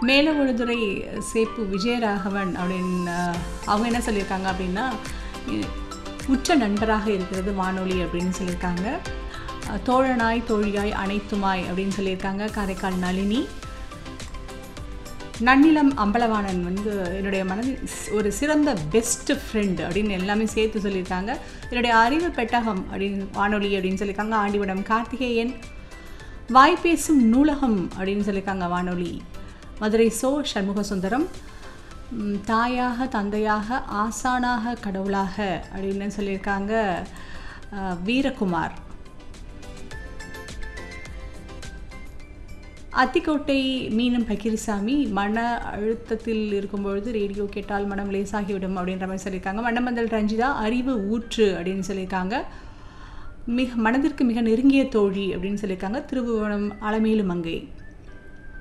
மேலவழுதுறை சேப்பு விஜயராகவன் அப்படின்னு அவங்க என்ன சொல்லியிருக்காங்க அப்படின்னா இ- உற்ற நண்பராக இருக்கிறது வானொலி அப்படின்னு சொல்லியிருக்காங்க அஹ், தோழனாய் தோழியாய் அனைத்துமாய் அப்படின்னு சொல்லியிருக்காங்க காரைக்கால் நளினி நன்னிலம் அம்பலவாணன் வந்து என்னுடைய மனதில் ஸ்- ஒரு சிறந்த பெஸ்ட் ஃப்ரெண்ட் அப்படின்னு எல்லாமே சேர்த்து சொல்லியிருக்காங்க என்னுடைய அறிவு பெட்டகம் அப்படின்னு வானொலி அப்படின்னு சொல்லியிருக்காங்க ஆண்டிவடம் கார்த்திகேயன் வாய்ப்பேசும் நூலகம் அப்படின்னு சொல்லியிருக்காங்க வானொலி மதுரை சோ சண்முக சுந்தரம் ம், தாயாக தந்தையாக ஆசானாக கடவுளாக அப்படின்னு சொல்லியிருக்காங்க அஹ், வீரகுமார் அத்திக்கோட்டை மீனம் பக்கிரிசாமி மன அழுத்தத்தில் இருக்கும்பொழுது ரேடியோ கேட்டால் மனம் லேசாகிவிடும் அப்படின்ற மாதிரி சொல்லியிருக்காங்க மன்னமந்தல் ரஞ்சிதா அறிவு ஊற்று அப்படின்னு சொல்லியிருக்காங்க மிக மனதிற்கு மிக நெருங்கிய தோழி அப்படின்னு சொல்லியிருக்காங்க திருபுவனம் அலமேலு மங்கை